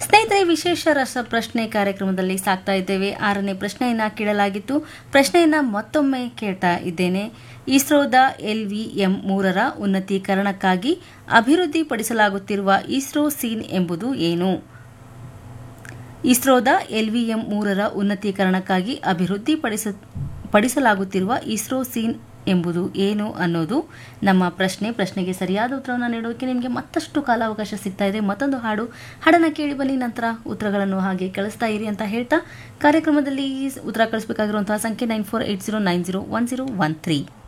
ಸ್ನೇಹಿತರೆ ವಿಶೇಷ ರಸ ಪ್ರಶ್ನೆ ಕಾರ್ಯಕ್ರಮದಲ್ಲಿ ಸಾಕ್ತಾ ಇದ್ದೇವೆ ಆರನೇ ಪ್ರಶ್ನೆಯನ್ನ ಕೇಳಲಾಗಿತ್ತು ಪ್ರಶ್ನೆಯನ್ನ ಮತ್ತೊಮ್ಮೆ ಕೇಳ್ತಾ ಇದ್ದೇನೆ ಇಸ್ರೋದ ಎಲ್ವಿಎಂ ಮೂರರ ಉನ್ನತೀಕರಣಕ್ಕಾಗಿ ಅಭಿವೃದ್ಧಿಪಡಿಸಲಾಗುತ್ತಿರುವ ಇಸ್ರೋ ಸೀನ್ ಎಂಬುದು ಏನು ಇಸ್ರೋದ ಎಲ್ವಿಎಂ ಮೂರರ ಉನ್ನತೀಕರಣಕ್ಕಾಗಿ ಅಭಿವೃದ್ಧಿಪಡಿಸ ಪಡಿಸಲಾಗುತ್ತಿರುವ ಇಸ್ರೋ ಸೀನ್ ಎಂಬುದು ಏನು ಅನ್ನೋದು ನಮ್ಮ ಪ್ರಶ್ನೆ ಪ್ರಶ್ನೆಗೆ ಸರಿಯಾದ ಉತ್ತರವನ್ನು ನೀಡೋದಕ್ಕೆ ನಿಮಗೆ ಮತ್ತಷ್ಟು ಕಾಲಾವಕಾಶ ಸಿಗ್ತಾ ಇದೆ ಮತ್ತೊಂದು ಹಾಡು ಹಾಡನ್ನು ಕೇಳಿ ಬನ್ನಿ ನಂತರ ಉತ್ತರಗಳನ್ನು ಹಾಗೆ ಕಳಿಸ್ತಾ ಇರಿ ಅಂತ ಹೇಳ್ತಾ ಕಾರ್ಯಕ್ರಮದಲ್ಲಿ ಉತ್ತರ ಕಳಿಸಬೇಕಾಗಿರುವಂತಹ ಸಂಖ್ಯೆ nine four eight zero nine zero one zero one three